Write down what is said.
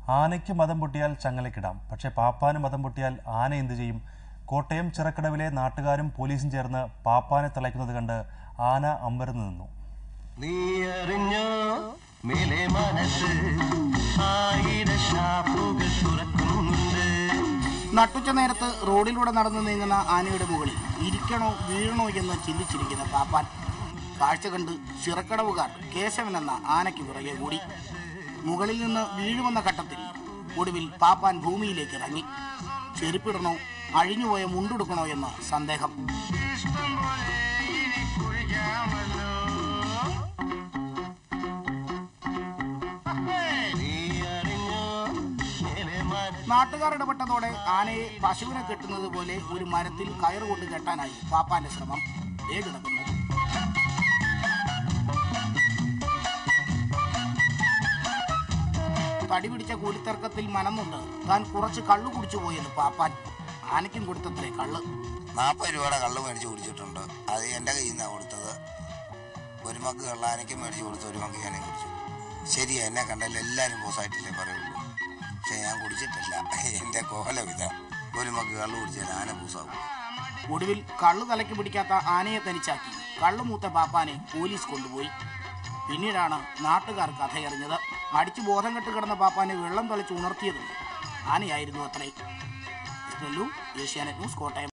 ആനയ്ക്ക് മതം പൊട്ടിയാൽ ചങ്ങലക്കിടാം പക്ഷേ പാപ്പാന് മതം പൊട്ടിയാൽ ആന എന്തു ചെയ്യും കോട്ടയം ചിറക്കടവിലെ നാട്ടുകാരും പോലീസും ചേർന്ന് പാപ്പാനെ തളയ്ക്കുന്നത് കണ്ട് ആന അമ്പരന്ന് നിന്നു നീ അറിഞ്ഞോ മേലെ മനസ്സ് ആയിര ഷാപ്പുകൾ തുറക്കുന്നുണ്ട് നട്ടുച്ച നേരത്ത് റോഡിലൂടെ നടന്നു നീങ്ങുന്ന ആനയുടെ മുകളിൽ ഇരിക്കണോ വീഴണോ എന്ന് ചിന്തിച്ചിരിക്കുന്ന പാപ്പാൻ കാഴ്ച കണ്ട് ചിറക്കടവുകാർ കേശവൻ എന്ന ആനയ്ക്ക് പിറകെ കൂടി മുകളിൽ നിന്ന് വീഴുമെന്ന ഘട്ടത്തിൽ ഒടുവിൽ പാപ്പാൻ ഭൂമിയിലേക്ക് ഇറങ്ങി ചെരുപ്പിടണോ അഴിഞ്ഞുപോയ മുണ്ടെടുക്കണോ എന്ന് സന്ദേഹം നീ അറിഞ്ഞോ മേലെ മനസ്സ് നാട്ടുകാർ ഇടപെട്ടതോടെ ആനയെ പശുവിനെ കെട്ടുന്നത് പോലെ ഒരു മരത്തിൽ കയറുകൊണ്ട് കെട്ടാനായി പാപ്പാന്റെ ശ്രമം ദേ കിടക്കുന്നു തടി പിടിച്ച കൂലിത്തർക്കത്തിൽ മനന്നുണ്ട് താൻ കുറച്ച് കള്ളു കുടിച്ചു പോയെന്ന് പാപ്പാൻ ആനയ്ക്കും കൊടുത്തത്രേ കള്ള് നാൽപ്പത് രൂപയുടെ കള്ള് മേടിച്ച് കുടിച്ചിട്ടുണ്ട് അത് എൻ്റെ കയ്യിൽ നിന്നാണ് കൊടുത്തത് ഒരു മഗ് കള്ള ആനയ്ക്ക് മേടിച്ച് കൊടുത്തു ഒരു മഗ് ഞാനും കുടിച്ചു ശരിയാ എന്നെ കണ്ടല്ലോ എല്ലാവരും പോസായിട്ടില്ലേ പറയുള്ളൂ പക്ഷെ ഞാൻ കുടിച്ചിട്ടില്ല എൻ്റെ കോലം ഇതാ ഒരു മഗ് കള്ള് കുടിച്ചാൽ ആന പൂസാവും ഒടുവിൽ കള്ളു തലയ്ക്ക് പിടിക്കാത്ത ആനയെ തനിച്ചാക്കി കള്ളുമൂത്ത പാപ്പാനെ പോലീസ് കൊണ്ടുപോയി പിന്നീടാണ് നാട്ടുകാർ കഥയറിഞ്ഞത് അടിച്ചു ബോധം കെട്ട് കിടന്ന പാപ്പാനെ വെള്ളം തളിച്ച് ഉണർത്തിയതും ആനയായിരുന്നു അത്രേ ഏഷ്യാനെറ്റ് ന്യൂസ് കോട്ടയം